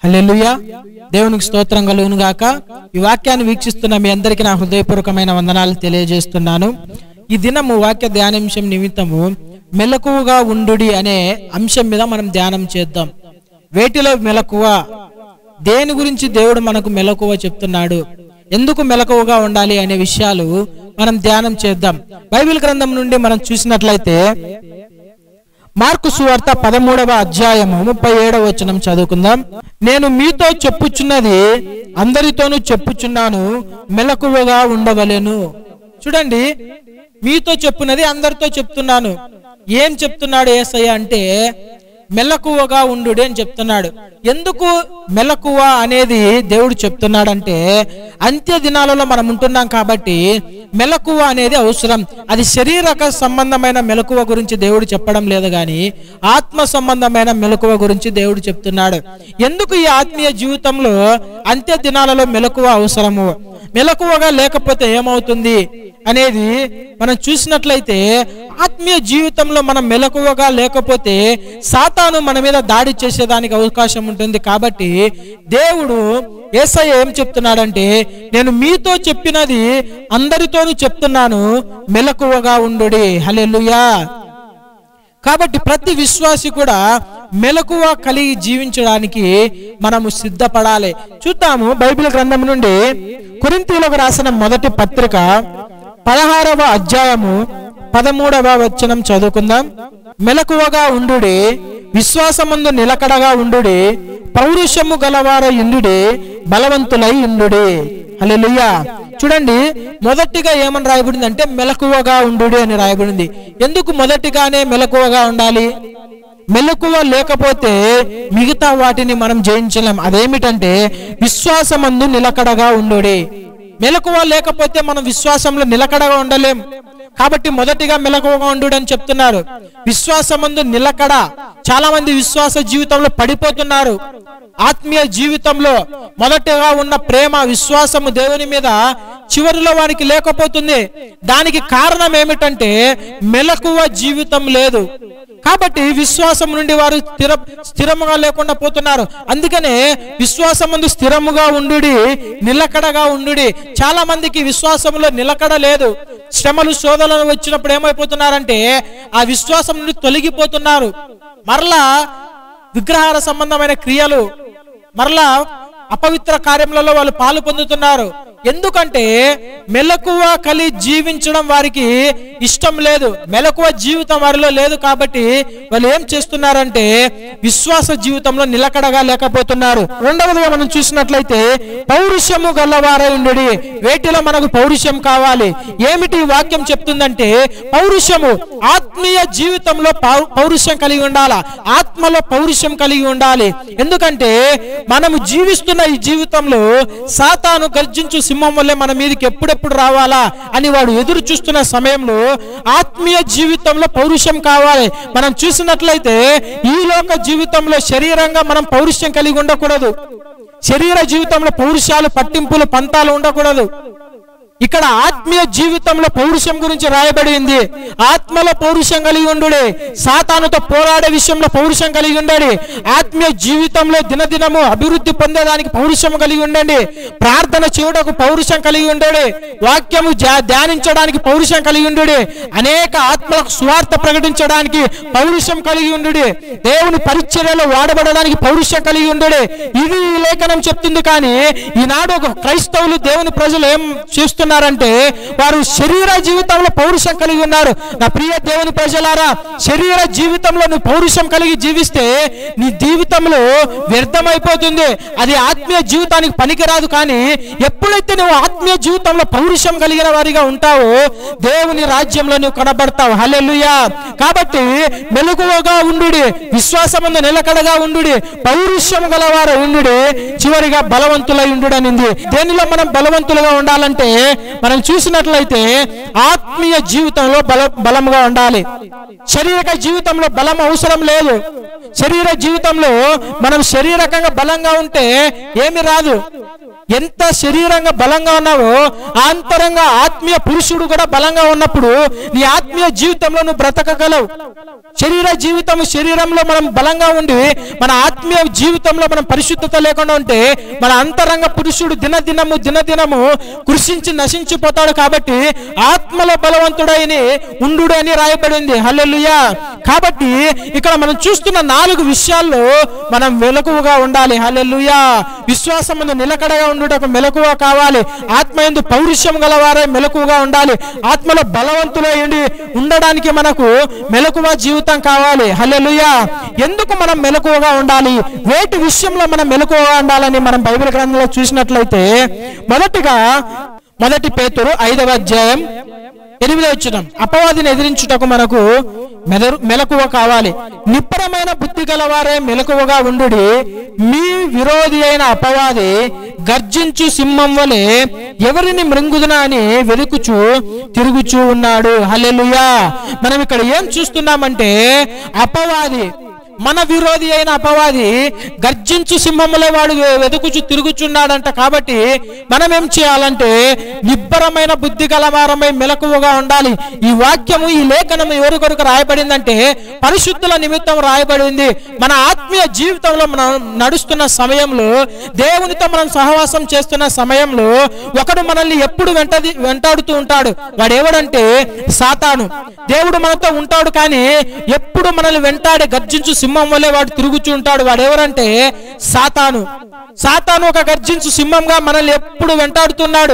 హల్లెలూయా దేవునికి స్తోత్రం కలుగును గాక ఈ వాక్యాన్ని వీక్షిస్తున్న మీ అందరికీ నా హృదయపూర్వకమైన వందనాలు తెలియజేస్తున్నాను ఈ దినము వాక్య ధ్యానాంశం నిమిత్తము మెలకువగా ఉండుడి అనే అంశం మీద మనం ధ్యానం చేద్దాం వేటిలో మెలకువ దేని గురించి దేవుడు మనకు మెలకువ చెప్తున్నాడు ఎందుకు మెలకువగా ఉండాలి అనే విషయాలు మనం ధ్యానం చేద్దాం బైబిల్ గ్రంథం నుండి మనం చూసినట్లయితే మార్కు సువార్త పదమూడవ అధ్యాయము ముప్పై ఏడవ వచనం చదువుకుందాం నేను మీతో చెప్పుచున్నది అందరితోనూ చెప్పుచున్నాను మెలకువగా ఉండవలెను చూడండి మీతో చెప్పున్నది అందరితో చెప్తున్నాను ఏం చెప్తున్నాడు ఏసయ్య అంటే మెలకువగా ఉండు అని చెప్తున్నాడు ఎందుకు మెలకువ అనేది దేవుడు చెప్తున్నాడంటే అంత్య దినాలలో మనం ఉంటున్నాం కాబట్టి మెలకువ అనేది అవసరం అది శరీరక సంబంధమైన మెలకువ గురించి దేవుడు చెప్పడం లేదు కానీ ఆత్మ సంబంధమైన మెలకువ గురించి దేవుడు చెప్తున్నాడు ఎందుకు ఈ ఆత్మీయ జీవితంలో అంత్య దినాలలో మెలకువ అవసరము మెలకువగా లేకపోతే ఏమవుతుంది అనేది మనం చూసినట్లయితే ఆత్మీయ జీవితంలో మనం మెలకువగా లేకపోతే సాతాను మన మీద దాడి చేసేదానికి అవకాశం ఉంటుంది కాబట్టి దేవుడు ఏసై ఏం చెప్తున్నాడంటే నేను మీతో చెప్పినది అందరితోనూ చెప్తున్నాను మెలకువగా ఉండుడి హల్లెలూయా కాబట్టి ప్రతి విశ్వాసి కూడా మెలకువ కలిగి జీవించడానికి మనము సిద్ధపడాలి చూద్దాము బైబిల్ గ్రంథం నుండి కురింతీలకు రాసిన మొదటి పత్రిక పదహారవ అధ్యాయము పదమూడవ వచనం చదువుకుందాం మెలకువగా ఉండుడి విశ్వాసమందు నిలకడగా ఉండుడి పౌరుషము గలవార ఇండుడి బలవంతులై ఇండుడి హల్లెలూయా చూడండి మొదటిగా ఏమని రాయబడింది అంటే మెలకువగా ఉండు అని రాయబడింది ఎందుకు మొదటిగానే మెలకువగా ఉండాలి మెలకువ లేకపోతే మిగతా వాటిని మనం జయించలేం అదేమిటంటే విశ్వాసమందు నిలకడగా ఉండుడి మెలకువ లేకపోతే మనం విశ్వాసంలో నిలకడగా ఉండలేం కాబట్టి మొదటిగా మెలకువగా ఉండు అని చెప్తున్నారు విశ్వాసమందు నిలకడ చాలా మంది విశ్వాస జీవితంలో పడిపోతున్నారు ఆత్మీయ జీవితంలో మొదటగా ఉన్న ప్రేమ విశ్వాసము దేవుని మీద చివరిలో వారికి లేకపోతుంది దానికి కారణం ఏమిటంటే మెలకువ జీవితం లేదు కాబట్టి విశ్వాసం నుండి వారు స్థిర స్థిరముగా లేకుండా పోతున్నారు అందుకనే విశ్వాసం ముందు స్థిరముగా ఉండుడి నిలకడగా ఉండుడి చాలా మందికి విశ్వాసంలో నిలకడ లేదు శ్రమలు శోధనలు వచ్చినప్పుడు ఏమైపోతున్నారంటే ఆ విశ్వాసం నుండి తొలగిపోతున్నారు మరలా విగ్రహాల సంబంధమైన క్రియలు మరలా అపవిత్ర కార్యములలో వాళ్ళు పాలు పొందుతున్నారు ఎందుకంటే మెలకువ కలి జీవించడం వారికి ఇష్టం లేదు మెలకువ జీవితం వారిలో లేదు కాబట్టి వాళ్ళు ఏం చేస్తున్నారంటే విశ్వాస జీవితంలో నిలకడగా లేకపోతున్నారు రెండవదిగా మనం చూసినట్లయితే పౌరుషము గల్లవారై ఉండుడి వేటిలో మనకు పౌరుషం కావాలి ఏమిటి ఈ వాక్యం చెప్తుందంటే పౌరుషము ఆత్మీయ జీవితంలో పౌ- పౌరుషం కలిగి ఉండాలా ఆత్మలో పౌరుషం కలిగి ఉండాలి ఎందుకంటే మనము జీవిస్తున్న ఈ జీవితంలో సాతాను గర్జించు సింహం వల్లే మన మీదకి ఎప్పుడెప్పుడు రావాలా అని వాడు ఎదురు చూస్తున్న సమయంలో ఆత్మీయ జీవితంలో పౌరుషం కావాలి మనం చూసినట్లయితే ఈ లోక జీవితంలో శరీరంగా మనం పౌరుషం కలిగి ఉండకూడదు శరీర జీవితంలో పౌరుషాలు పట్టింపులు పంతాలు ఉండకూడదు ఇక్కడ ఆత్మీయ జీవితంలో పౌరుషం గురించి రాయబడింది ఆత్మలో పౌరుషం కలిగి ఉండుడే సాతానుతో పోరాడే విషయంలో పౌరుషం కలిగి ఉండండి ఆత్మీయ జీవితంలో దినదినము అభివృద్ధి పొందేదానికి పౌరుషం కలిగి ఉండండి ప్రార్థన చేయుటకు పౌరుషం కలిగి ఉండండి వాక్యము జా- ధ్యానించడానికి పౌరుషం కలిగి ఉండుడి అనేక ఆత్మలకు స్వార్థ ప్రకటించడానికి పౌరుషం కలిగి ఉండుడి దేవుని పరిచర్యలో వాడబడడానికి పౌరుషం కలిగి ఉండుడి ఇది ఈ లేఖనం చెప్తుంది కానీ ఈనాడు ఒక క్రైస్తవులు దేవుని ప్రజలు ఏం చేస్తున్నారంటే వారు శరీర జీవితంలో పౌరుషం కలిగి ఉన్నారు నా ప్రియ దేవుని ప్రజలారా శరీర జీవితంలో నువ్వు పౌరుషం కలిగి జీవిస్తే నీ జీవితంలో వ్యర్థమైపోతుంది అది ఆత్మీయ జీవితానికి పనికిరాదు కానీ ఎప్పుడైతే నువ్వు ఆత్మీయ జీవితంలో పౌరుషం కలిగిన వారిగా ఉంటావో దేవుని రాజ్యంలో నువ్వు కనబడతావు హల్లెలూయా కాబట్టి మెలకువగా ఉండుడి విశ్వాసమందు నిలకడగా ఉండుడి పౌరుషం గలవారు ఉండుడి చివరిగా బలవంతులై ఉండుడనింది దేనిలో మనం బలవంతులుగా ఉండాలంటే మనం చూసినట్లయితే ఆత్మీయ జీవితంలో బల బలముగా ఉండాలి శారీరక జీవితంలో బలం అవసరం లేదు శరీర జీవితంలో మనం శరీరకంగా బలంగా ఉంటే ఏమి రాదు ఎంత శరీరంగా బలంగా ఉన్నావో ఆంతరంగా ఆత్మీయ పురుషుడు కూడా బలంగా ఉన్నప్పుడు నీ ఆత్మీయ జీవితంలో నువ్వు బ్రతకగలవు శరీర జీవితం శరీరంలో మనం బలంగా ఉండి మన ఆత్మీయ జీవితంలో మనం పరిశుద్ధత లేకుండా ఉంటే మన అంతరంగ పురుషుడు దినదినము దినదినము కృషించి నశించిపోతాడు కాబట్టి ఆత్మలో బలవంతుడైని ఉండు అని రాయబడింది హల్లెలూయా కాబట్టి ఇక్కడ మనం చూస్తున్న నాలుగు విషయాల్లో మనం వెలకువగా ఉండాలి హల్లెలూయా విశ్వాసం ముందు నిలకడగా ఉండుటకు మెలకువ కావాలి ఆత్మ ఎందు పౌరుషం గలవారే మెలకువగా ఉండాలి ఆత్మలో బలవంతులై ఉండి ఉండడానికి మనకు మెలకువ జీవితం కావాలి హల్లెలూయా ఎందుకు మనం మెలకువగా ఉండాలి వేటి విషయంలో మనం మెలకువగా ఉండాలని మనం బైబిల్ గ్రంథంలో చూసినట్లయితే మొదటిగా మొదటి పేతురు ఐదవ అధ్యాయం ఎనిమిదో వచ్చిన అపవాదిని ఎదిరించుటకు మనకు మెదరు మెలకువ కావాలి నిబ్బరమైన బుద్ధి గలవారే మెలకువగా ఉండుడి మీ విరోధి అయిన అపవాది గర్జించు సింహం వలె ఎవరిని మృంగుదునా అని వెతుకుచు తిరుగుచూ ఉన్నాడు హల్లెలూయా మనం ఇక్కడ ఏం చూస్తున్నామంటే అపవాది మన విరోధి అయిన అపవాది గర్జించు సింహములే వాడు వెతుకుచు తిరుగుచున్నాడంట కాబట్టి మనం ఏం చేయాలంటే నిబ్బరమైన బుద్ధి గలవారమై మెలకువగా ఉండాలి ఈ వాక్యము ఈ లేఖనము ఎవరి కొరకు రాయబడిందంటే పరిశుద్ధుల నిమిత్తం రాయబడింది మన ఆత్మీయ జీవితంలో మనం నడుస్తున్న సమయంలో దేవునితో మనం సహవాసం చేస్తున్న సమయంలో ఒకడు మనల్ని ఎప్పుడు వెంటది వెంటాడుతూ ఉంటాడు వాడు ఎవడంటే సాతాను దేవుడు మనతో ఉంటాడు కానీ ఎప్పుడు మనల్ని వెంటాడే గర్జించు సింహం వల్లే వాడు తిరుగుచూ ఉంటాడు వాడు ఎవరంటే సాతాను సాతాను ఒక గర్జించు సింహంగా మనల్ని ఎప్పుడు వెంటాడుతున్నాడు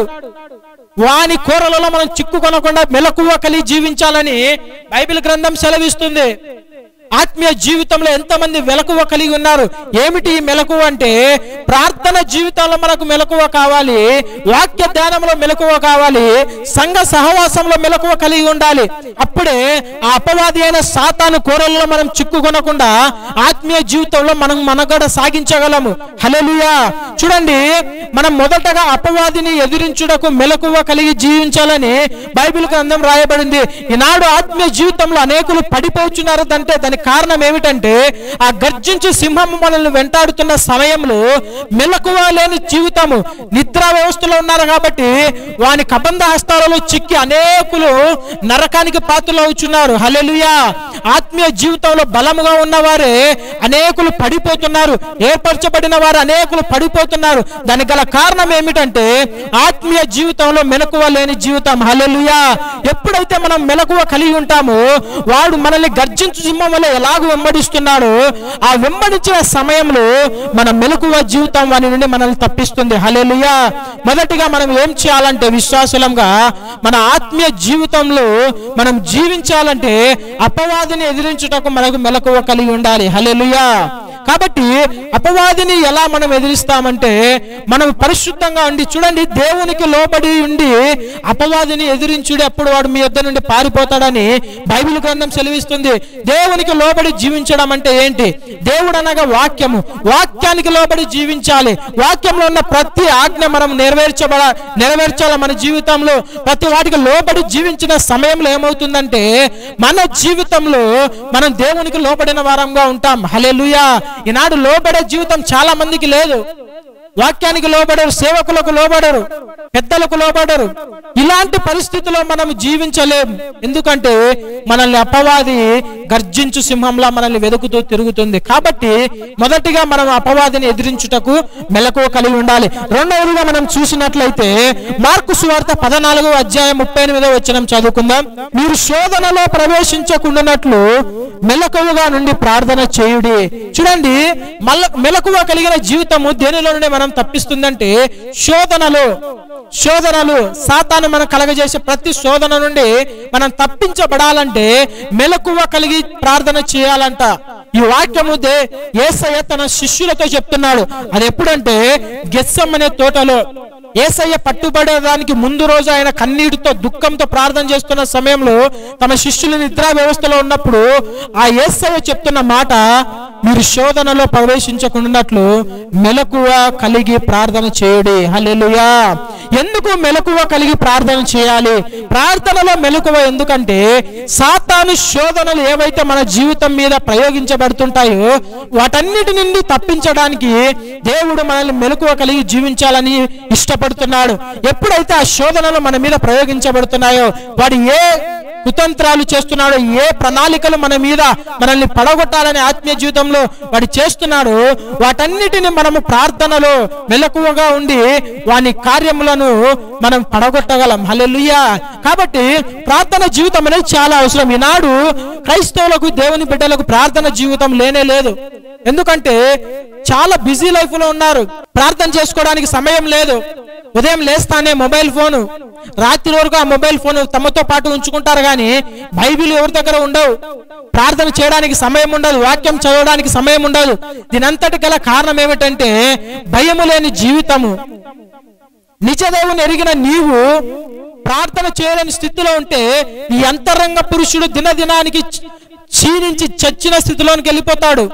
వాని కూరలలో మనం చిక్కుకొనకుండా మెలకువ కలిగి జీవించాలని బైబిల్ గ్రంథం సెలవిస్తుంది ఆత్మీయ జీవితంలో ఎంతమంది మెలకువ కలిగి ఉన్నారు ఏమిటి ఈ మెలకువ అంటే ప్రార్థన జీవితంలో మనకు మెలకువ కావాలి వాక్య ధ్యానంలో మెలకువ కావాలి సంఘ సహవాసంలో మెలకువ కలిగి ఉండాలి అప్పుడే ఆ అపవాది అయిన సాతాను కూరల్లో మనం చిక్కుకొనకుండా ఆత్మీయ జీవితంలో మనం మనగడ సాగించగలము హల్లెలూయా చూడండి మనం మొదటగా అపవాదిని ఎదిరించుటకు మెలకువ కలిగి జీవించాలని బైబిల్ గ్రంథం రాయబడింది ఈనాడు ఆత్మీయ జీవితంలో అనేకులు పడిపోతున్నారు అంటే దానికి కారణం ఏమిటంటే ఆ గర్జించు సింహం మనల్ని వెంటాడుతున్న సమయంలో మెలకువ లేని జీవితము నిద్రా వ్యవస్థలో ఉన్నారు కాబట్టి వాని కబంధ హస్తాలలో చిక్కి అనేకులు నరకానికి పాత్రలు అవుతున్నారు హల్లెలూయా ఆత్మీయ జీవితంలో బలముగా ఉన్నవారే అనేకులు పడిపోతున్నారు ఏర్పరచబడిన వారు అనేకులు పడిపోతున్నారు దానికి గల కారణం ఏమిటంటే ఆత్మీయ జీవితంలో మెలకువ లేని జీవితం హల్లెలూయా ఎప్పుడైతే మనం మెలకువ కలిగి ఉంటామో వాడు మనల్ని గర్జించు సింహం వల్ల ఎలాగో వెంబడిస్తున్నాడో ఆ వెంబడించిన సమయంలో మన మెలకువ జీవితం వాని నుండి మనల్ని తప్పిస్తుంది హల్లెలూయా మొదటిగా మనం ఏం చేయాలంటే విశ్వాసులంగా మన ఆత్మీయ జీవితంలో మనం జీవించాలంటే అపవాదిని ఎదిరించుటకు మనకు మెలకువ కలిగి ఉండాలి హల్లెలూయా కాబట్టి అపవాదిని ఎలా మనం ఎదిరిస్తామంటే మనం పరిశుద్ధంగా ఉండి చూడండి దేవునికి లోబడి ఉండి అపవాదిని ఎదిరించుడి అప్పుడు వాడు మీ యొద్ద నుండి పారిపోతాడని బైబిల్ గ్రంథం సెలవిస్తుంది దేవునికి లోబడి జీవించడం అంటే ఏంటి దేవుడు అనగా వాక్యము వాక్యానికి లోబడి జీవించాలి వాక్యంలో ఉన్న ప్రతి ఆజ్ఞ మనం నెరవేర్చబడ నెరవేర్చాలి మన జీవితంలో ప్రతి వాటికి లోబడి జీవించిన సమయంలో ఏమవుతుందంటే మన జీవితంలో మనం దేవునికి లోబడిన వారంగా ఉంటాం హల్లెలూయా ఈనాడు లోబడే జీవితం చాలా మందికి లేదు వాక్యానికి లోబడరు సేవకులకు లోబడరు పెద్దలకు లోబడరు ఇలాంటి పరిస్థితిలో మనం జీవించలేం ఎందుకంటే మనల్ని అపవాది గర్జించు సింహంలా మనల్ని వెతుకుతూ తిరుగుతుంది కాబట్టి మొదటిగా మనం అపవాదిని ఎదిరించుటకు మెలకువ కలిగి ఉండాలి రెండవదిగా మనం చూసినట్లయితే మార్కు సువార్త పదనాలుగో అధ్యాయం ముప్పై ఎనిమిదో వచ్చిన చదువుకుందాం మీరు శోధనలో ప్రవేశించకుండానట్లు మెలకువగా నుండి ప్రార్థన చేయుడి చూడండి మల్ల మెలకువ కలిగిన జీవితము దేనిలో నుండి మనం తప్పిస్తుందంటే శోధనలు శోధనలు సాతాను మనం కలగజేసే ప్రతి శోధన నుండి మనం తప్పించబడాలంటే మెలకువ కలిగి ప్రార్థన చేయాలంట ఈ వాక్యము దే ఏసయ్య తన శిష్యులతో చెప్తున్నాడు అది ఎప్పుడంటే గెస్సం అనే తోటలో ఏసయ్య పట్టుబడేదానికి ముందు రోజు ఆయన కన్నీటితో దుఃఖంతో ప్రార్థన చేస్తున్న సమయంలో తమ శిష్యులు నిద్రా వ్యవస్థలో ఉన్నప్పుడు ఆ ఏసయ్య చెప్తున్న మాట మీరు శోధనలో ప్రవేశించకుండాట్లు మెలకువ కలిగి ప్రార్థన చేయుడి హల్లెలూయా ఎందుకు మెలకువ కలిగి ప్రార్థన చేయాలి ప్రార్థనలో మెలకువ ఎందుకంటే సాతాను శోధనలు ఏవైతే మన జీవితం మీద ప్రయోగించబడుతుంటాయో వాటన్నిటి నుండి తప్పించడానికి దేవుడు మనల్ని మెలకువ కలిగి జీవించాలని ఇష్టపడుతున్నాడు ఎప్పుడైతే ఆ శోధనలు మన మీద ప్రయోగించబడుతున్నాయో వాడు ఏ కుతంత్రాలు చేస్తున్నాడు ఏ ప్రణాళికలు మన మీద మనల్ని పడగొట్టాలని ఆత్మీయ జీవితంలో వాడు చేస్తున్నాడు వాటన్నిటిని మనము ప్రార్థనలో మెలకువగా ఉండి వాని కార్యములను మనం పడగొట్టగలం హల్లెలూయా కాబట్టి ప్రార్థన జీవితం అనేది చాలా అవసరం ఈనాడు క్రైస్తవులకు దేవుని బిడ్డలకు ప్రార్థన జీవితం లేనే లేదు ఎందుకంటే చాలా బిజీ లైఫ్ లో ఉన్నారు ప్రార్థన చేసుకోవడానికి సమయం లేదు ఉదయం లేస్తానే మొబైల్ ఫోను రాత్రి వరకు ఆ మొబైల్ ఫోన్ తమతో పాటు ఉంచుకుంటారు కానీ బైబిల్ ఎవరి దగ్గర ఉండవు ప్రార్థన చేయడానికి సమయం ఉండదు వాక్యం చదవడానికి సమయం ఉండదు దీనంతటి గల కారణం ఏమిటంటే భయము లేని జీవితము నిజదేవుని ఎరిగిన నీవు ప్రార్థన చేయలేని స్థితిలో ఉంటే ఈ అంతరంగ పురుషుడు దినదినానికి క్ష- క్షీణించి చచ్చిన స్థితిలోనికి వెళ్ళిపోతాడు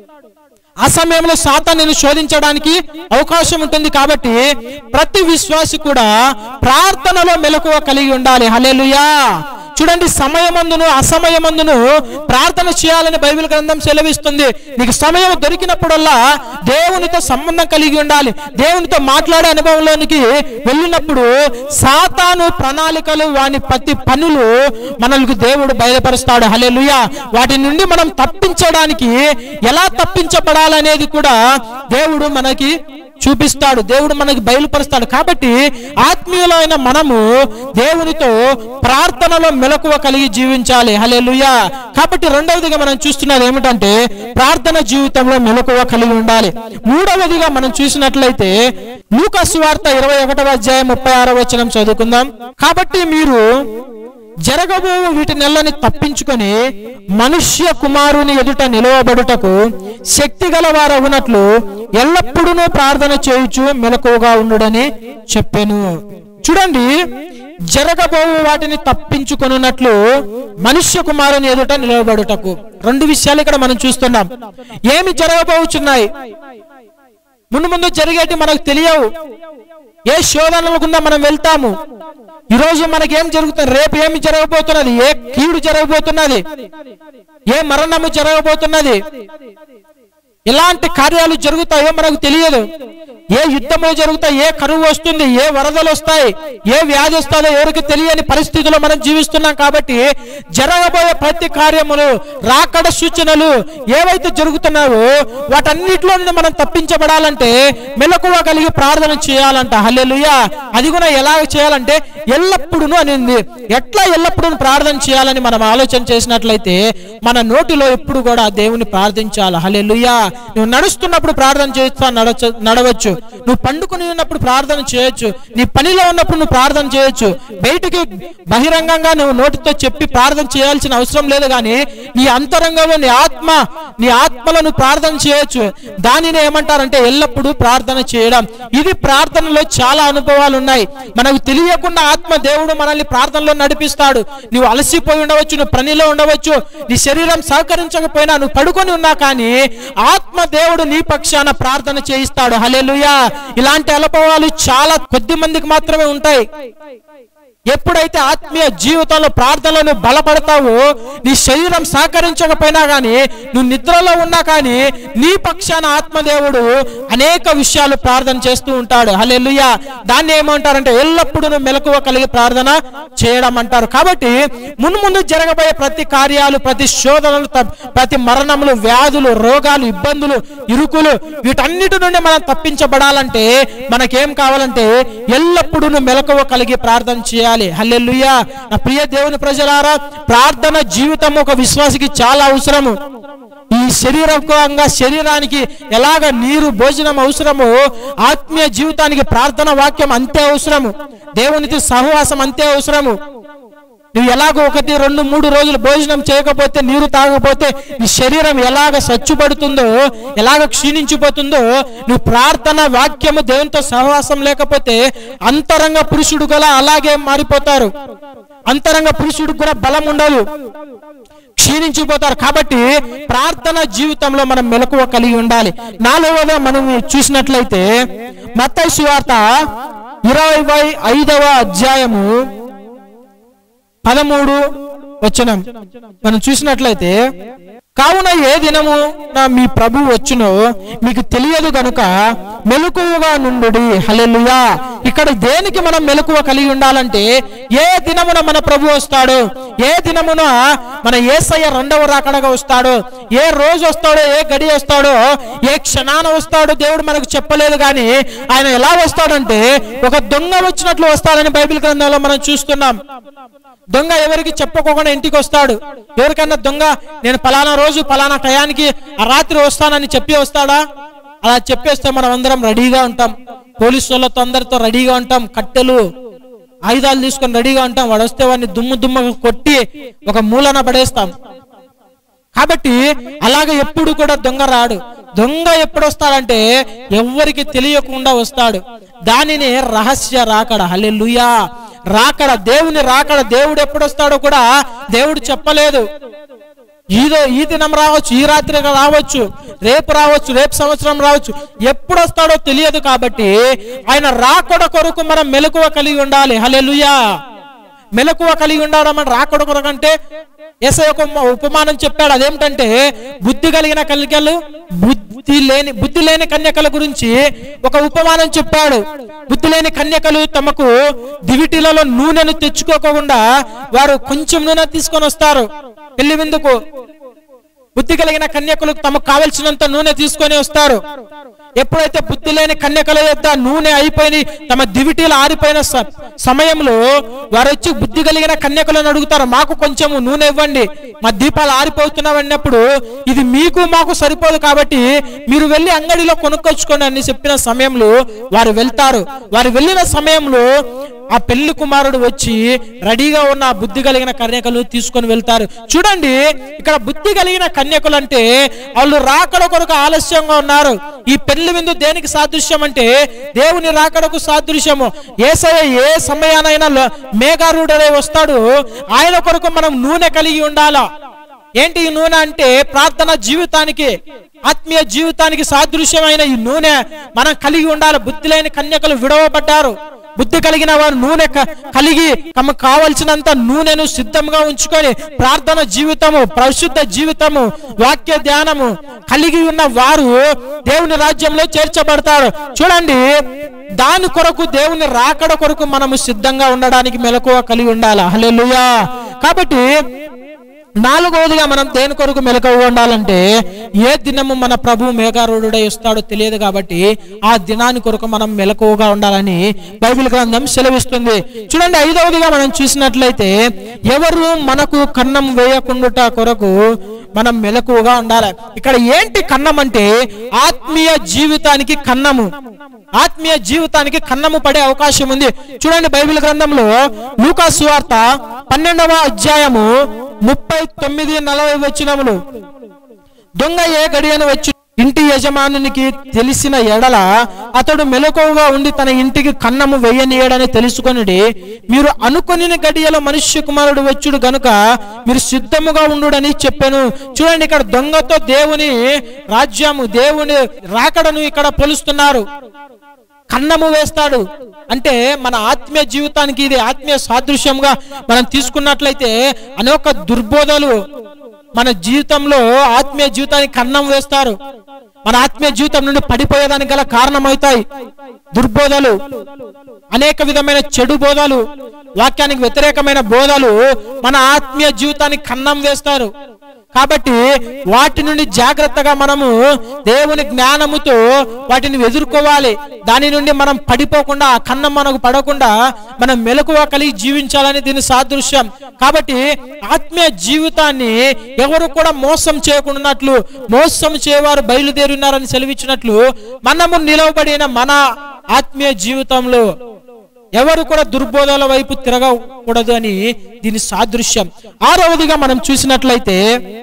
ఆ సమయంలో సాతాన్ నేను శోధించడానికి అవకాశం ఉంటుంది కాబట్టి ప్రతి విశ్వాసి కూడా ప్రార్థనలో మెలకువ కలిగి ఉండాలి హల్లెలూయా చూడండి సమయమందును అసమయమందును ప్రార్థన చేయాలని బైబిల్ గ్రంథం సెలవిస్తుంది నీకు సమయం దొరికినప్పుడల్లా దేవునితో సంబంధం కలిగి ఉండాలి దేవునితో మాట్లాడే అనుభవంలోనికి వెళ్ళినప్పుడు సాతాను ప్రణాళికలు వాని ప్రతి పనులు మనలకు దేవుడు బయలుపరుస్తాడు హల్లెలూయా వాటి నుండి మనం తప్పించడానికి ఎలా తప్పించబడాలనేది కూడా దేవుడు మనకి చూపిస్తాడు దేవుడు మనకి బయలుపరుస్తాడు కాబట్టి ఆత్మీయులైన మనము దేవునితో ప్రార్థనలో మెలకువ కలిగి జీవించాలి హల్లెలూయా కాబట్టి రెండవదిగా మనం చూస్తున్నది ఏమిటంటే ప్రార్థన జీవితంలో మెలకువ కలిగి ఉండాలి మూడవదిగా మనం చూసినట్లయితే లూకాసు వార్త ఇరవై ఒకటవ అధ్యాయం ముప్పై ఆరో వచనం చదువుకుందాం కాబట్టి మీరు జరగబో వీటి నెలని తప్పించుకొని మనుష్య కుమారుని ఎదుట నిలవబడుటకు శక్తి గలవారవునట్లు ఎల్లప్పుడూ ప్రార్థన చేయుచు మెలకువగా ఉండుడని చెప్పాను చూడండి జరగబోవు వాటిని తప్పించుకొనున్నట్లు మనుష్య కుమారుని ఎదుట నిలవబడుటకు రెండు విషయాలు ఇక్కడ మనం చూస్తున్నాం ఏమి జరగబోచున్నాయి ముందు ముందు జరిగేటి మనకు తెలియవు ఏ శోధనల గుండా మనం వెళ్తాము ఈ రోజు మనకేం జరుగుతుంది రేపు ఏమి జరగబోతున్నది ఏ కీడు జరగబోతున్నది ఏ మరణము జరగబోతున్నది ఎలాంటి కార్యాలు జరుగుతాయో మనకు తెలియదు ఏ యుద్ధము జరుగుతాయి ఏ కరువు వస్తుంది ఏ వరదలు వస్తాయి ఏ వ్యాధి వస్తుందో ఎవరికి తెలియని పరిస్థితిలో మనం జీవిస్తున్నాం కాబట్టి జరగబోయే ప్రతి కార్యములు రాకడ సూచనలు ఏవైతే జరుగుతున్నావో వాటన్నిటిలో నుండి మనం తప్పించబడాలంటే మెలకువ కలిగి ప్రార్థన చేయాలంట హల్లెలూయా అది కూడా ఎలా చేయాలంటే ఎల్లప్పుడూ అనింది ఎట్లా ఎల్లప్పుడూ ప్రార్థన చేయాలని మనం ఆలోచన చేసినట్లయితే మన నోటిలో ఎప్పుడు కూడా దేవుని ప్రార్థించాలి హల్లెలూయా నువ్వు నడుస్తున్నప్పుడు ప్రార్థన చేయొచ్చు నడచ నడవచ్చు నువ్వు పండుకొని ఉన్నప్పుడు ప్రార్థన చేయొచ్చు నీ పనిలో ఉన్నప్పుడు నువ్వు ప్రార్థన చేయొచ్చు బయటికి బహిరంగంగా నువ్వు నోటితో చెప్పి ప్రార్థన చేయాల్సిన అవసరం లేదు కానీ నీ అంతరంగంలో నీ ఆత్మ నీ ఆత్మలో నువ్వు ప్రార్థన చేయొచ్చు దానిని ఏమంటారంటే ఎల్లప్పుడూ ప్రార్థన చేయడం ఇది ప్రార్థనలో చాలా అనుభవాలు ఉన్నాయి మనకు తెలియకుండా ఆత్మ దేవుడు మనల్ని ప్రార్థనలో నడిపిస్తాడు నువ్వు అలసిపోయి ఉండవచ్చు నువ్వు పనిలో ఉండవచ్చు నీ శరీరం సహకరించకపోయినా నువ్వు పడుకొని ఉన్నా కానీ ఆత్మ దేవుడు నీ పక్షాన ప్రార్థన చేయిస్తాడు హల్లెలూయా ఇలాంటి అనుభవాలు చాలా కొద్ది మందికి మాత్రమే ఉంటాయి ఎప్పుడైతే ఆత్మీయ జీవితంలో ప్రార్థనలో నువ్వు బలపడతావో నీ శరీరం సహకరించకపోయినా కానీ నువ్వు నిద్రలో ఉన్నా కానీ నీ పక్షాన ఆత్మదేవుడు అనేక విషయాలు ప్రార్థన చేస్తూ ఉంటాడు హల్లెలూయా దాన్ని ఏమంటారంటే ఎల్లప్పుడూ నువ్వు మెలకువ కలిగి ప్రార్థన చేయడం అంటారు కాబట్టి మున్ముందు ముందు జరగబోయే ప్రతి కార్యాలు ప్రతి శోధనలు త- ప్రతి మరణములు వ్యాధులు రోగాలు ఇబ్బందులు ఇరుకులు వీటన్నిటి నుండి మనం తప్పించబడాలంటే మనకేం కావాలంటే ఎల్లప్పుడూ నువ్వు మెలకువ కలిగి ప్రార్థన చేయాలి హల్లెలూయా నా ప్రియ దేవుని ప్రజలారా ప్రార్థన జీవితం ఒక విశ్వాసికి చాలా అవసరము ఈ శరీరంగా శరీరానికి ఎలాగ నీరు భోజనం అవసరమో ఆత్మీయ జీవితానికి ప్రార్థన వాక్యం అంతే అవసరము దేవునితో సహవాసం అంతే అవసరము నువ్వు ఎలాగో ఒకటి రెండు మూడు రోజులు భోజనం చేయకపోతే నీరు తాగకపోతే నీ శరీరం ఎలాగ సచ్చుపడుతుందో ఎలాగ క్షీణించిపోతుందో నువ్వు ప్రార్థన వాక్యము దేవునితో సహవాసం లేకపోతే అంతరంగ పురుషుడు గల అలాగే మారిపోతారు అంతరంగ పురుషుడికి కూడా బలం ఉండదు క్షీణించిపోతారు కాబట్టి ప్రార్థన జీవితంలో మనం మెలకువ కలిగి ఉండాలి నాలుగవది మనం చూసినట్లయితే మత్తయి సువార్త ఇరవై ఐదవ అధ్యాయము పదమూడు వచనం మనం చూసినట్లయితే కావున ఏ దినము నా మీ ప్రభు వచ్చునో మీకు తెలియదు గనుక మెలకువగా నుండుడి హల్లెలూయా ఇక్కడ దేనికి మనం మెలకువ కలిగి ఉండాలంటే ఏ దినమున మన ప్రభు వస్తాడో ఏ దినమున మన ఏసయ్య రెండవ రాకడగా వస్తాడో ఏ రోజు వస్తాడో ఏ గడి వస్తాడో ఏ క్షణాన వస్తాడో దేవుడు మనకు చెప్పలేదు కానీ ఆయన ఎలా వస్తాడంటే ఒక దొంగ వచ్చినట్లు వస్తాడని బైబిల్ గ్రంథంలో మనం చూస్తున్నాం దొంగ ఎవరికి చెప్పుకోకుండా ఇంటికి వస్తాడు ఎవరికన్నా దొంగ నేను పలానా రోజు పలానా టయానికి ఆ రాత్రి వస్తానని చెప్పి వస్తాడా అలా చెప్పేస్తే మనం అందరం రెడీగా ఉంటాం పోలీసు వాళ్ళతో అందరితో రెడీగా ఉంటాం కట్టెలు ఆయుధాలు తీసుకొని రెడీగా ఉంటాం వాడు వస్తే వాడిని దుమ్ము దుమ్ము కొట్టి ఒక మూలన పడేస్తాం కాబట్టి అలాగ ఎప్పుడు కూడా దొంగ రాడు దొంగ ఎప్పుడు వస్తాడంటే ఎవ్వరికి తెలియకుండా వస్తాడు దానిని రహస్య రాకడ హల్లెలూయా రాకడ దేవుని రాకడ దేవుడు ఎప్పుడు వస్తాడో కూడా దేవుడు చెప్పలేదు ఈదో ఈ దినం రావచ్చు ఈ రాత్రి రావచ్చు రేపు రావచ్చు రేపు సంవత్సరం రావచ్చు ఎప్పుడు వస్తాడో తెలియదు కాబట్టి ఆయన రాకడ కొరకు మనం మెలకువ కలిగి ఉండాలి హల్లెలూయా మెలకువ కలిగి ఉండడం అని రాకడ కొరకు అంటే ఏసై ఒక ఉపమానం చెప్పాడు అదేమిటంటే బుద్ధి కలిగిన కన్యకలు బుద్ధి లేని బుద్ధి లేని కన్యకల గురించి ఒక ఉపమానం చెప్పాడు బుద్ధి లేని కన్యకలు తమకు దివిటీలలో నూనెను తెచ్చుకోకుండా వారు కొంచెం నూనె తీసుకొని వస్తారు పెళ్లి విందుకు బుద్ధి కలిగిన కన్యకులు తమకు కావలసినంత నూనె తీసుకొని వస్తారు ఎప్పుడైతే బుద్ధి లేని కన్యకల యొక్క నూనె అయిపోయి తమ దివిటీలు ఆరిపోయిన స- సమయంలో వారు వచ్చి బుద్ధి కలిగిన కన్యకలను అడుగుతారు మాకు కొంచెం నూనె ఇవ్వండి మా దీపాలు ఆరిపోతున్నాం అన్నప్పుడు ఇది మీకు మాకు సరిపోదు కాబట్టి మీరు వెళ్ళి అంగడిలో కొనుక్కొచ్చుకోండి అని చెప్పిన సమయంలో వారు వెళ్తారు వారు వెళ్ళిన సమయంలో ఆ పెళ్లి కుమారుడు వచ్చి రెడీగా ఉన్న ఆ బుద్ధి కలిగిన కన్యకలు తీసుకొని వెళ్తారు చూడండి ఇక్కడ బుద్ధి కలిగిన కన్యకులు అంటే వాళ్ళు రాకడ కొరకు ఆలస్యంగా ఉన్నారు ఈ పెళ్లి విందు దేనికి సాదృశ్యం అంటే దేవుని రాకడకు సాదృశ్యము ఏసయ ఏ సమయానైనా లో- మేఘారూఢుడై వస్తాడు ఆయన కొరకు మనం నూనె కలిగి ఉండాలా ఏంటి ఈ నూనె అంటే ప్రార్థన జీవితానికి ఆత్మీయ జీవితానికి సాదృశ్యమైన ఈ నూనె మనం కలిగి ఉండాలి బుద్ధి లేని కన్యకలు విడవబడ్డారు బుద్ధి కలిగిన వారు నూనె క- కలిగి తమకు కావలసినంత నూనెను సిద్ధంగా ఉంచుకొని ప్రార్థన జీవితము పరిశుద్ధ జీవితము వాక్య ధ్యానము కలిగి ఉన్న వారు దేవుని రాజ్యంలో చేర్చబడతారు చూడండి దాని కొరకు దేవుని రాకడ కొరకు మనము సిద్ధంగా ఉండడానికి మెలకువ కలిగి ఉండాలి హల్లెలూయా కాబట్టి నాలుగవదిగా మనం దేని కొరకు మెలకువ ఉండాలంటే ఏ దినము మన ప్రభు మేఘారూఢుడై వస్తాడో తెలియదు కాబట్టి ఆ దినాని కొరకు మనం మెలకువగా ఉండాలని బైబిల్ గ్రంథం సెలవిస్తుంది చూడండి ఐదవదిగా మనం చూసినట్లయితే ఎవరు మనకు కన్నం వేయకుండుట కొరకు మనం మెలకువగా ఉండాలి ఇక్కడ ఏంటి కన్నం అంటే ఆత్మీయ జీవితానికి కన్నము ఆత్మీయ జీవితానికి కన్నము పడే అవకాశం ఉంది చూడండి బైబిల్ గ్రంథంలో లూకా సువార్త పన్నెండవ అధ్యాయము ముప్పై తొమ్మిది నలభై వచ్చినములు దొంగ ఏ గడియను వచ్చి ఇంటి యజమానునికి తెలిసిన ఎడల అతడు మెలకువగా ఉండి తన ఇంటికి కన్నము వెయ్యనీయడని తెలుసుకొనిడి మీరు అనుకొనిన గడియలో మనుష్య కుమారుడు వచ్చుడు గనుక మీరు సిద్ధముగా ఉండుడని చెప్పాను చూడండి ఇక్కడ దొంగతో దేవుని రాజ్యము దేవుని రాకడను ఇక్కడ పోలుస్తున్నారు కన్నము వేస్తాడు అంటే మన ఆత్మీయ జీవితానికి ఇది ఆత్మీయ సాదృశ్యంగా మనం తీసుకున్నట్లయితే అనేక దుర్బోధలు మన జీవితంలో ఆత్మీయ జీవితానికి కన్నం వేస్తారు మన ఆత్మీయ జీవితం నుండి పడిపోయేదానికి గల కారణమవుతాయి దుర్బోధలు అనేక విధమైన చెడు బోధలు వాక్యానికి వ్యతిరేకమైన బోధలు మన ఆత్మీయ జీవితానికి కన్నం వేస్తారు కాబట్టి వాటి నుండి జాగ్రత్తగా మనము దేవుని జ్ఞానముతో వాటిని ఎదుర్కోవాలి దాని నుండి మనం పడిపోకుండా ఆ కన్నం మనకు పడకుండా మనం మెలకువ కలిగి జీవించాలని దీని సాదృశ్యం కాబట్టి ఆత్మీయ జీవితాన్ని ఎవరు కూడా మోసం చేయకుండాట్లు మోసం చేయవారు బయలుదేరినారని సెలవిచ్చినట్లు మనము నిలవబడిన మన ఆత్మీయ జీవితంలో ఎవరు కూడా దుర్బోధల వైపు తిరగకూడదు అని దీని సాదృశ్యం ఆరవదిగా మనం చూసినట్లయితే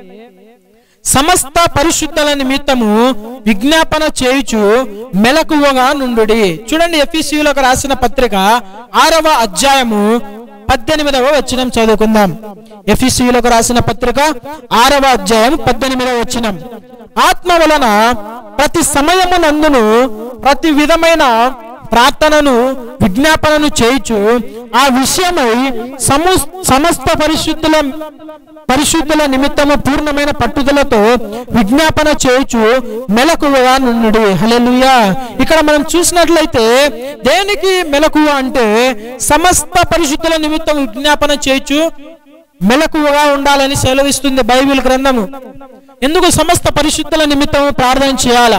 సమస్త పరిశుద్ధల నిమిత్తము విజ్ఞాపన చేయుచు మెలకువగా నుండుడి చూడండి ఎఫ్ఈసీలకు రాసిన పత్రిక ఆరవ అధ్యాయము పద్దెనిమిదవ వచనం చదువుకుందాం ఎఫ్ఈసీలకు రాసిన పత్రిక ఆరవ అధ్యాయం పద్దెనిమిదవ వచనం ఆత్మ వలన ప్రతి సమయమునందును ప్రతి విధమైన ప్రార్థనను విజ్ఞాపనను చేయుచు ఆ విషయమై సము సమస్త పరిశుద్ధుల పరిశుద్ధుల నిమిత్తము పూర్ణమైన పట్టుదలతో విజ్ఞాపన చేయుచు మెలకువగా నుండి హల్లెలూయా ఇక్కడ మనం చూసినట్లయితే దేనికి మెలకువ అంటే సమస్త పరిశుద్ధుల నిమిత్తం విజ్ఞాపన చేయుచు మెలకువగా ఉండాలని సెలవిస్తుంది బైబిల్ గ్రంథము ఎందుకు సమస్త పరిశుద్ధుల నిమిత్తము ప్రార్థన చేయాలా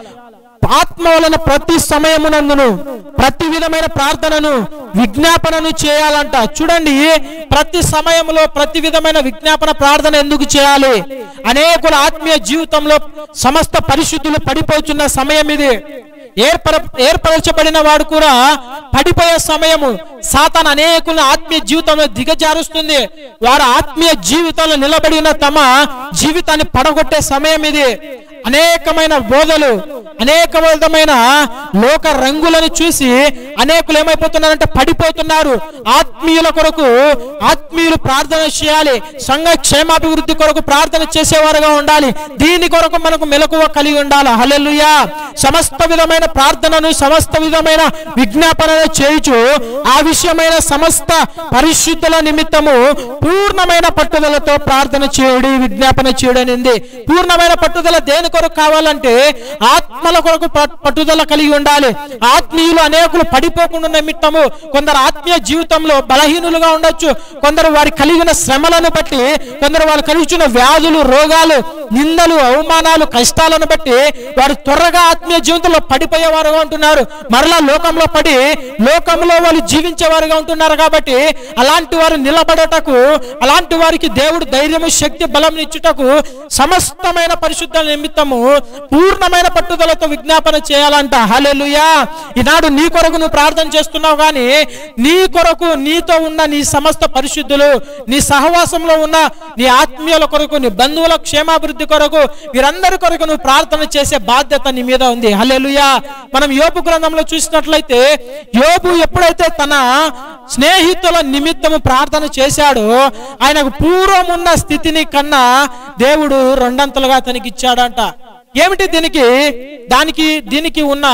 ఆత్మ వలన ప్రతి సమయమునందును ప్రతి విధమైన ప్రార్థనను విజ్ఞాపనను చేయాలంట చూడండి ప్రతి సమయంలో ప్రతి విధమైన విజ్ఞాపన ప్రార్థన ఎందుకు చేయాలి అనేకుల ఆత్మీయ జీవితంలో సమస్త పరిశుద్ధులు పడిపోతున్న సమయం ఇది ఏర్పర ఏర్పరచబడిన వాడు కూడా పడిపోయే సమయము సాతాన్ అనేకుల ఆత్మీయ జీవితంలో దిగజారుస్తుంది వారు ఆత్మీయ జీవితంలో నిలబడిన తమ జీవితాన్ని పడగొట్టే సమయం ఇది అనేకమైన బోధలు అనేక విధమైన లోక రంగులను చూసి అనేకులు ఏమైపోతున్నారంటే పడిపోతున్నారు ఆత్మీయుల కొరకు ఆత్మీయులు ప్రార్థన చేయాలి సంఘ క్షేమాభివృద్ధి కొరకు ప్రార్థన చేసేవారుగా ఉండాలి దీని కొరకు మనకు మెలకువ కలిగి ఉండాలి హల్లెలూయా సమస్త విధమైన ప్రార్థనను సమస్త విధమైన విజ్ఞాపనను చేయుచు ఆ విషయమైన సమస్త పరిశుద్ధుల నిమిత్తము పూర్ణమైన పట్టుదలతో ప్రార్థన చేయుడి విజ్ఞాపన చేయడనింది పూర్ణమైన పట్టుదల దేని కొరకు కావాలంటే ఆత్మల కొరకు ప- పట్టుదల కలిగి ఉండాలి ఆత్మీయులు అనేకులు పడిపోకుండా నిమిత్తము కొందరు ఆత్మీయ జీవితంలో బలహీనులుగా ఉండొచ్చు కొందరు వారి కలిగిన శ్రమలను బట్టి కొందరు వారు కలిగిన వ్యాధులు రోగాలు నిందలు అవమానాలు కష్టాలను బట్టి వారు త్వరగా ఆత్మీయ జీవితంలో పడిపోయేవారుగా ఉంటున్నారు మరలా లోకంలో పడి లోకంలో వాళ్ళు జీవించేవారుగా ఉంటున్నారు కాబట్టి అలాంటి వారు నిలబడటకు అలాంటి వారికి దేవుడు ధైర్యము శక్తి బలం ఇచ్చుటకు సమస్తమైన పరిశుద్ధ నిమిత్తము పూర్ణమైన పట్టుదలతో విజ్ఞాపన చేయాలంట హల్లెలూయా ఈనాడు నీ కొరకు నువ్వు ప్రార్థన చేస్తున్నావు కానీ నీ కొరకు నీతో ఉన్న నీ సమస్త పరిశుద్ధులు నీ సహవాసంలో ఉన్న నీ ఆత్మీయుల కొరకు నీ బంధువుల క్షేమాభివృద్ధి కొరకు వీరందరి కొరకు నువ్వు ప్రార్థన చేసే బాధ్యత నీ మీద ఉంది హల్లెలూయా మనం యోపు గ్రంథంలో చూసినట్లయితే యోబు ఎప్పుడైతే తన స్నేహితుల నిమిత్తము ప్రార్థన చేశాడో ఆయనకు పూర్వం ఉన్న స్థితిని కన్నా దేవుడు రెండంతలుగా తనకి ఇచ్చాడంట ఏమిటి దీనికి దానికి దీనికి ఉన్న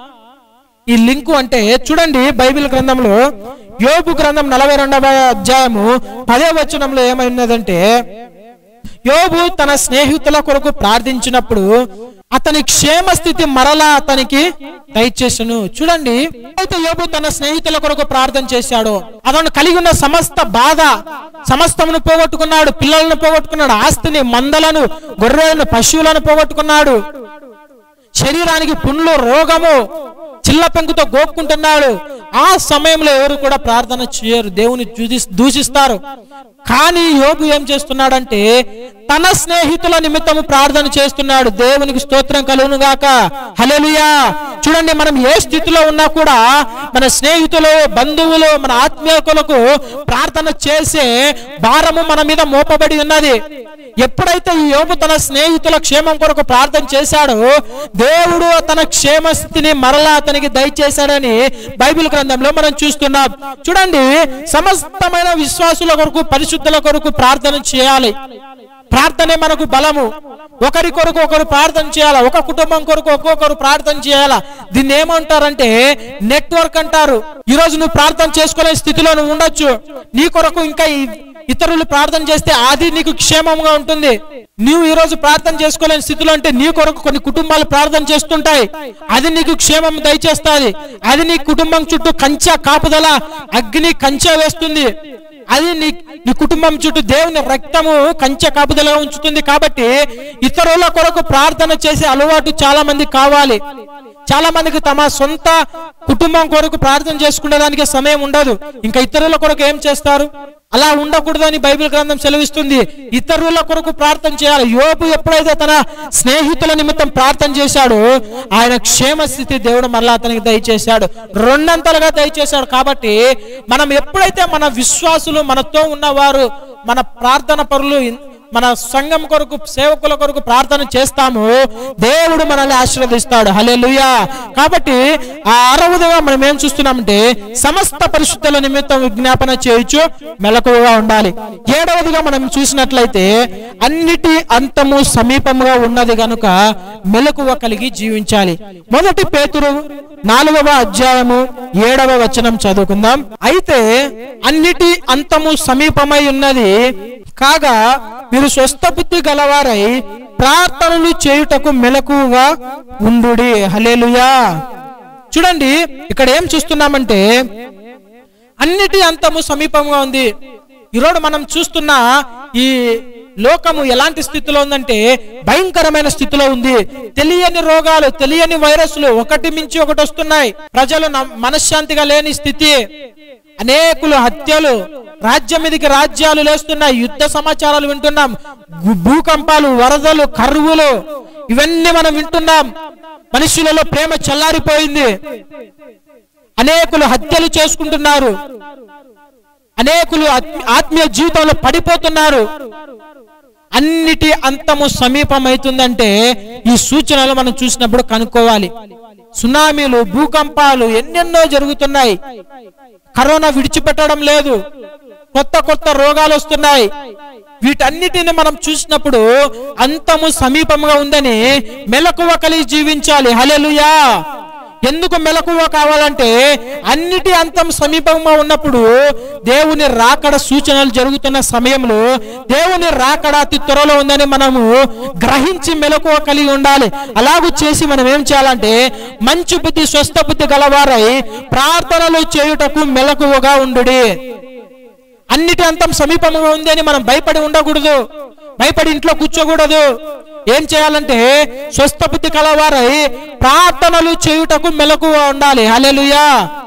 ఈ లింకు అంటే చూడండి బైబిల్ గ్రంథంలో యోబు గ్రంథం నలభై రెండవ అధ్యాయము పదే వచనంలో ఏమైనదంటే యోబు తన స్నేహితుల కొరకు ప్రార్థించినప్పుడు అతని క్షేమ స్థితి మరలా అతనికి దయచేసను చూడండి అయితే యోబు తన స్నేహితుల కొరకు ప్రార్థన చేశాడు అతను కలిగి ఉన్న సమస్త బాధ సమస్తమును పోగొట్టుకున్నాడు పిల్లలను పోగొట్టుకున్నాడు ఆస్తిని మందలను గొర్రెలను పశువులను పోగొట్టుకున్నాడు శరీరానికి పుండ్లు రోగము చిల్ల పెంకుతో గోక్కుంటున్నాడు ఆ సమయంలో ఎవరు కూడా ప్రార్థన చేయరు దేవుని దూషి- దూషిస్తారు కానీ యోగు ఏం చేస్తున్నాడంటే తన స్నేహితుల నిమిత్తము ప్రార్థన చేస్తున్నాడు దేవునికి స్తోత్రం కలుగును గాక హల్లెలూయా చూడండి మనం ఏ స్థితిలో ఉన్నా కూడా మన స్నేహితులు బంధువులు మన ఆత్మీయకులకు ప్రార్థన చేసే భారము మన మీద మోపబడి ఉన్నది ఎప్పుడైతే ఈ యోబు తన స్నేహితుల క్షేమం కొరకు ప్రార్థన చేశాడో దేవుడు తన క్షేమ స్థితిని మరలా అతనికి దయచేశాడని బైబిల్ గ్రంథంలో మనం చూస్తున్నాం చూడండి సమస్తమైన విశ్వాసుల కొరకు పరిశుద్ధుల కొరకు ప్రార్థన చేయాలి ప్రార్థనే మనకు బలము ఒకరి కొరకు ఒకరు ప్రార్థన చేయాలా ఒక కుటుంబం కొరకు ఒక్కొక్కరు ప్రార్థన చేయాలా దీన్ని ఏమంటారంటే నెట్వర్క్ అంటారు ఈ రోజు నువ్వు ప్రార్థన చేసుకోలే స్థితిలో నువ్వు ఉండొచ్చు నీ కొరకు ఇంకా ఈ- ఇతరులు ప్రార్థన చేస్తే అది నీకు క్షేమంగా ఉంటుంది నీవు ఈ రోజు ప్రార్థన చేసుకోలేని స్థితిలో అంటే నీ కొరకు కొన్ని కుటుంబాలు ప్రార్థన చేస్తుంటాయి అది నీకు క్షేమం దయచేస్తుంది అది నీ కుటుంబం చుట్టూ కంచె కాపుదల అగ్ని కంచె వేస్తుంది అది నీ నీ కుటుంబం చుట్టూ దేవుని రక్తము కంచె కాపుదలగా ఉంచుతుంది కాబట్టి ఇతరుల కొరకు ప్రార్థన చేసే అలవాటు చాలా మంది కావాలి చాలా మందికి తమ సొంత కుటుంబం కొరకు ప్రార్థన చేసుకునే దానికి సమయం ఉండదు ఇంకా ఇతరుల కొరకు ఏం చేస్తారు అలా ఉండకూడదని బైబిల్ గ్రంథం సెలవిస్తుంది ఇతరుల కొరకు ప్రార్థన చేయాలి యోబు ఎప్పుడైతే తన స్నేహితుల నిమిత్తం ప్రార్థన చేశాడో ఆయన క్షేమ స్థితి దేవుడు మరలా అతనికి దయచేశాడు రెండంతలుగా దయచేశాడు కాబట్టి మనం ఎప్పుడైతే మన విశ్వాసులు మనతో ఉన్నవారు మన ప్రార్థన పరులు ఇన్- మన సంఘం కొరకు సేవకుల కొరకు ప్రార్థన చేస్తామో దేవుడు మనల్ని ఆశీర్వదిస్తాడు హల్లెలూయా కాబట్టి ఆ ఆరవదిగా మనం ఏం చూస్తున్నామంటే సమస్త పరిశుద్ధుల నిమిత్తం విజ్ఞాపన చేయొచ్చు మెలకువగా ఉండాలి ఏడవదిగా మనం చూసినట్లయితే అన్నిటి అంతము సమీపంగా ఉన్నది గనుక మెలకువ కలిగి జీవించాలి మొదటి పేతురు నాలుగవ అధ్యాయము ఏడవ వచనం చదువుకుందాం అయితే అన్నిటి అంతము సమీపమై ఉన్నది కాగా మీరు స్వస్థ బుద్ధి గలవారై ప్రార్థనలు చేయుటకు మెలకువగా ఉండుడి హలేలుయా చూడండి ఇక్కడ ఏం చూస్తున్నామంటే అన్నిటి అంతము సమీపంగా ఉంది ఈరోజు మనం చూస్తున్న ఈ లోకము ఎలాంటి స్థితిలో ఉందంటే భయంకరమైన స్థితిలో ఉంది తెలియని రోగాలు తెలియని వైరస్లు ఒకటి మించి ఒకటి వస్తున్నాయి ప్రజలు న- మనశ్శాంతిగా లేని స్థితి అనేకులు హత్యలు రాజ్యం మీదకి రాజ్యాలు లేస్తున్నాయి యుద్ధ సమాచారాలు వింటున్నాం గు- భూకంపాలు వరదలు కరువులు ఇవన్నీ మనం వింటున్నాం మనుషులలో ప్రేమ చల్లారిపోయింది అనేకులు హత్యలు చేసుకుంటున్నారు అనేకులు ఆత్మ- ఆత్మీయ జీవితంలో పడిపోతున్నారు అన్నిటి అంతము సమీపమైతుందంటే ఈ సూచనలు మనం చూసినప్పుడు కనుక్కోవాలి సునామీలు భూకంపాలు ఎన్నెన్నో జరుగుతున్నాయి కరోనా విడిచిపెట్టడం లేదు కొత్త కొత్త రోగాలు వస్తున్నాయి వీటన్నిటిని మనం చూసినప్పుడు అంతము సమీపంగా ఉందని మెలకువ కలిగి జీవించాలి హలెలుయా ఎందుకు మెలకువ కావాలంటే అన్నిటి అంతం సమీపంగా ఉన్నప్పుడు దేవుని రాకడ సూచనలు జరుగుతున్న సమయంలో దేవుని రాకడ అతి త్వరలో ఉందని మనము గ్రహించి మెలకువ కలిగి ఉండాలి అలాగూ చేసి మనం ఏం చేయాలంటే మంచి బుద్ధి స్వస్థ బుద్ధి గలవారై ప్రార్థనలు చేయుటకు మెలకువగా ఉండుడి అన్నిటి అంతం సమీపంగా ఉంది అని మనం భయపడి ఉండకూడదు భయపడి ఇంట్లో కూర్చోకూడదు ఏం చేయాలంటే స్వస్థ బుద్ధి కలవారై ప్రార్థనలు చేయుటకు మెలకువ ఉండాలి హల్లెలూయా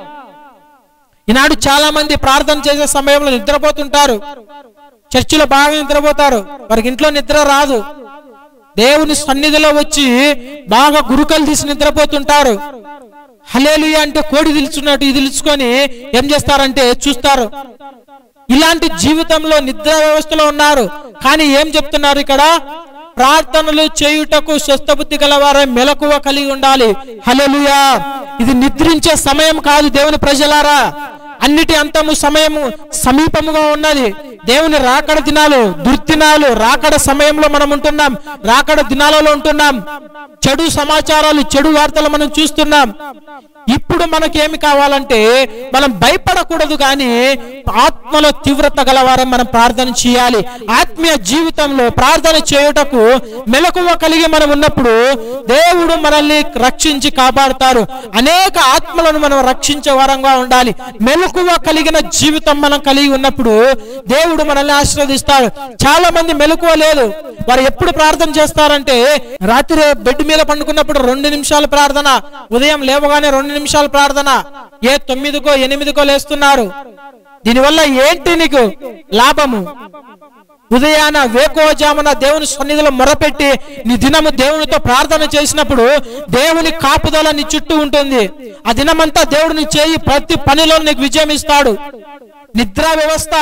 ఈనాడు చాలా మంది ప్రార్థన చేసే సమయంలో నిద్రపోతుంటారు చర్చిలో బాగా నిద్రపోతారు వారికి ఇంట్లో నిద్ర రాదు దేవుని సన్నిధిలో వచ్చి బాగా గురుకలు తీసి నిద్రపోతుంటారు హలేలుయ అంటే కోడి తెలుసున్నట్టు ఇది తెలుసుకొని ఏం చేస్తారంటే చూస్తారు ఇలాంటి జీవితంలో నిద్ర వ్యవస్థలో ఉన్నారు కానీ ఏం చెప్తున్నారు ఇక్కడ ప్రార్థనలు చేయుటకు స్వస్థబుద్ధి గలవారే మెలకువ కలిగి ఉండాలి హల్లెలూయా ఇది నిద్రించే సమయం కాదు దేవుని ప్రజలారా అన్నిటి అంతము సమయము సమీపముగా ఉన్నది దేవుని రాకడ దినాలు దుర్దినాలు రాకడ సమయంలో మనం ఉంటున్నాం రాకడ దినాలలో ఉంటున్నాం చెడు సమాచారాలు చెడు వార్తలు మనం చూస్తున్నాం ఇప్పుడు మనకేమి కావాలంటే మనం భయపడకూడదు కానీ ఆత్మలో తీవ్రత గలవారం మనం ప్రార్థన చేయాలి ఆత్మీయ జీవితంలో ప్రార్థన చేయుటకు మెలకువ కలిగి మనం ఉన్నప్పుడు దేవుడు మనల్ని రక్షించి కాపాడుతారు అనేక ఆత్మలను మనం రక్షించే వారంగా ఉండాలి మెలకువ కలిగిన జీవితం మనం కలిగి ఉన్నప్పుడు దేవుడు మనల్ని ఆశీర్వదిస్తాడు చాలా మంది మెలకువ లేదు వారు ఎప్పుడు ప్రార్థన చేస్తారంటే రాత్రి బెడ్ మీద పండుకున్నప్పుడు రెండు నిమిషాలు ప్రార్థన ఉదయం లేవగానే రెండు నిమిషాలు ప్రార్థన ఏ తొమ్మిదికో ఎనిమిదికో లేస్తున్నారు దీనివల్ల ఏంటి నీకు లాభము ఉదయాన వేకోజామున దేవుని సన్నిధిలో మొరపెట్టి నీ దినము దేవునితో ప్రార్థన చేసినప్పుడు దేవుని కాపుదల నీ చుట్టూ ఉంటుంది ఆ దినమంతా దేవుడు నీ చేయి ప్రతి పనిలో నీకు విజయం ఇస్తాడు నిద్ర వ్యవస్థ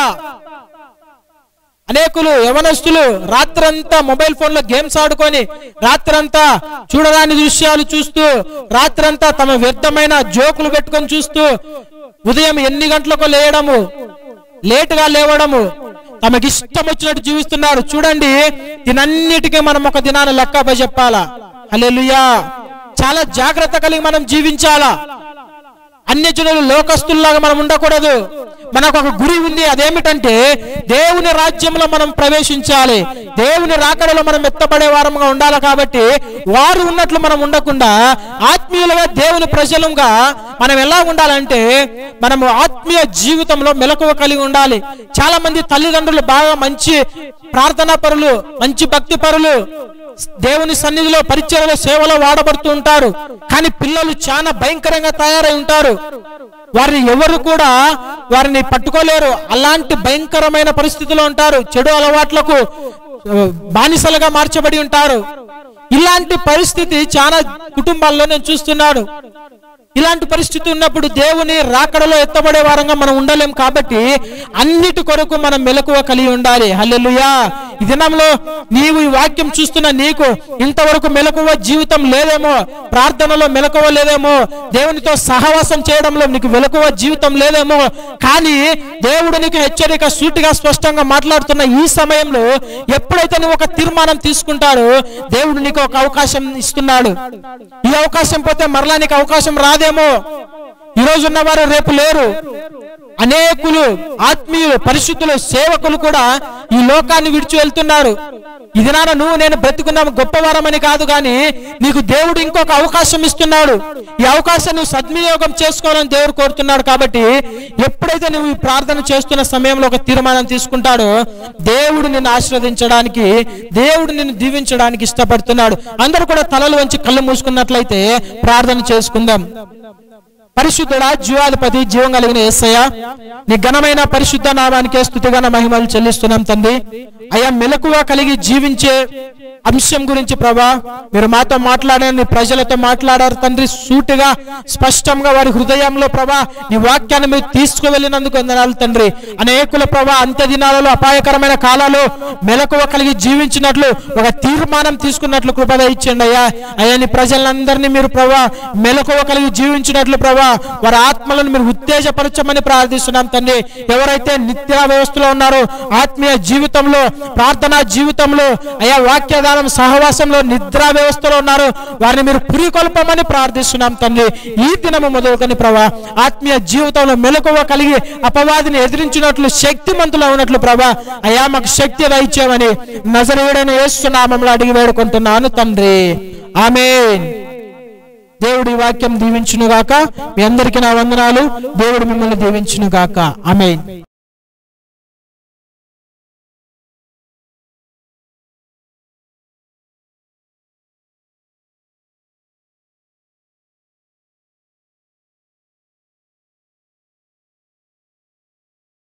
అనేకులు యవనస్తులు రాత్రంతా మొబైల్ ఫోన్ లో గేమ్స్ ఆడుకొని రాత్రంతా చూడరాని దృశ్యాలు చూస్తూ రాత్రంతా తమ వ్యర్థమైన జోకులు పెట్టుకొని చూస్తూ ఉదయం ఎన్ని గంటలకు లేయడము లేటుగా లేవడము తమకి ఇష్టం వచ్చినట్టు జీవిస్తున్నారు చూడండి దీనన్నిటికీ మనం ఒక దినాన్ని లెక్క చెప్పాలా హల్లెలూయా చాలా జాగ్రత్త కలిగి మనం జీవించాలా అన్యజనులు లోకస్తుల్లాగా మనం ఉండకూడదు మనకు ఒక గురి ఉంది అదేమిటంటే దేవుని రాజ్యంలో మనం ప్రవేశించాలి దేవుని రాకడలో మనం ఎత్తబడే వారంగా ఉండాలి కాబట్టి వారు ఉన్నట్లు మనం ఉండకుండా ఆత్మీయులుగా దేవుని ప్రజలుగా మనం ఎలా ఉండాలంటే మనము ఆత్మీయ జీవితంలో మెలకువ కలిగి ఉండాలి చాలా మంది తల్లిదండ్రులు బాగా మంచి ప్రార్థనా పరులు మంచి భక్తి పరులు దేవుని సన్నిధిలో పరిచయలో సేవలో వాడబడుతూ ఉంటారు కానీ పిల్లలు చాలా భయంకరంగా తయారై ఉంటారు వారిని ఎవరు కూడా వారిని పట్టుకోలేరు అలాంటి భయంకరమైన పరిస్థితిలో ఉంటారు చెడు అలవాట్లకు ఆ, బానిసలుగా మార్చబడి ఉంటారు ఇలాంటి పరిస్థితి చాలా కుటుంబాల్లో నేను చూస్తున్నాను ఇలాంటి పరిస్థితి ఉన్నప్పుడు దేవుని రాకడలో ఎత్తబడే వారంగా మనం ఉండలేం కాబట్టి అన్నిటి కొరకు మనం మెలకువ కలిగి ఉండాలి హల్లెలూయా ఈ దినంలో నీవు ఈ వాక్యం చూస్తున్న నీకు ఇంతవరకు మెలకువ జీవితం లేదేమో ప్రార్థనలో మెలకువ లేదేమో దేవునితో సహవాసం చేయడంలో నీకు మెలకువ జీవితం లేదేమో కానీ దేవుడు నీకు హెచ్చరిక సూటిగా స్పష్టంగా మాట్లాడుతున్న ఈ సమయంలో ఎప్పుడైతే నువ్వు ఒక తీర్మానం తీసుకుంటాడో దేవుడు నీకు ఒక అవకాశం ఇస్తున్నాడు ఈ అవకాశం పోతే మరలా నీకు అవకాశం రాదేమో ఈ రోజు ఉన్నవారు రేపు లేరు అనేకులు ఆత్మీయులు పరిశుద్ధులు సేవకులు కూడా ఈ లోకాన్ని విడిచి వెళ్తున్నారు ఇది నాన్న నువ్వు నేను బ్రతుకున్నాం గొప్పవారమని కాదు కానీ నీకు దేవుడు ఇంకొక అవకాశం ఇస్తున్నాడు ఈ అవకాశం నువ్వు సద్వినియోగం చేసుకోవాలని దేవుడు కోరుతున్నాడు కాబట్టి ఎప్పుడైతే నువ్వు ఈ ప్రార్థన చేస్తున్న సమయంలో ఒక తీర్మానం తీసుకుంటాడో దేవుడు నిన్ను ఆశీర్వదించడానికి దేవుడు నిన్ను దీవించడానికి ఇష్టపడుతున్నాడు అందరూ కూడా తలలు వంచి కళ్ళు మూసుకున్నట్లయితే ప్రార్థన చేసుకుందాం పరిశుద్ధుడా జీవాధిపతి జీవం కలిగిన యేసయ్య నీ ఘనమైన పరిశుద్ధ నామానికే స్థుతిగణ మహిమలు చెల్లిస్తున్నాం తండ్రి అయ్యా మెలకువ కలిగి జీవించే అంశం గురించి ప్రభా మీరు మాతో మాట్లాడారు నీ ప్రజలతో మాట్లాడారు తండ్రి సూటిగా స్పష్టంగా వారి హృదయంలో ప్రభా నీ వాక్యాన్ని మీరు తీసుకువెళ్ళినందుకు వందనాలు తండ్రి అనేకుల ప్రభా అంత్య దినాలలో అపాయకరమైన కాలాలు మెలకువ కలిగి జీవించినట్లు ఒక తీర్మానం తీసుకున్నట్లు కృపద ఇచ్చండి అయ్యా అయ్యా నీ ప్రజలందరినీ మీరు ప్రభా మెలకువ కలిగి జీవించినట్లు ప్రభా వారి ఆత్మలను మీరు ఉత్తేజపరచమని ప్రార్థిస్తున్నాం తండ్రి ఎవరైతే నిత్య వ్యవస్థలో ఉన్నారో ఆత్మీయ జీవితంలో ప్రార్థనా జీవితంలో అయ్యా వాక్యదానం సహవాసంలో నిద్రా వ్యవస్థలో ఉన్నారు వారిని మీరు పురికొల్పమని ప్రార్థిస్తున్నాం తండ్రి ఈ దినము మొదలుకొని ప్రభా ఆత్మీయ జీవితంలో మెలకువ కలిగి అపవాదిని ఎదిరించినట్లు శక్తిమంతులు ఉన్నట్లు ప్రభా అయ్యా మాకు శక్తి దయచేయమని నజరేయుడైన యేసునామంలో అడిగి వేడుకుంటున్నాను తండ్రి ఆమేన్ దేవుడి ఈ వాక్యం దీవించును గాక మీ అందరికీ నా వందనాలు దేవుడు మిమ్మల్ని దీవించును గాక ఆమేన్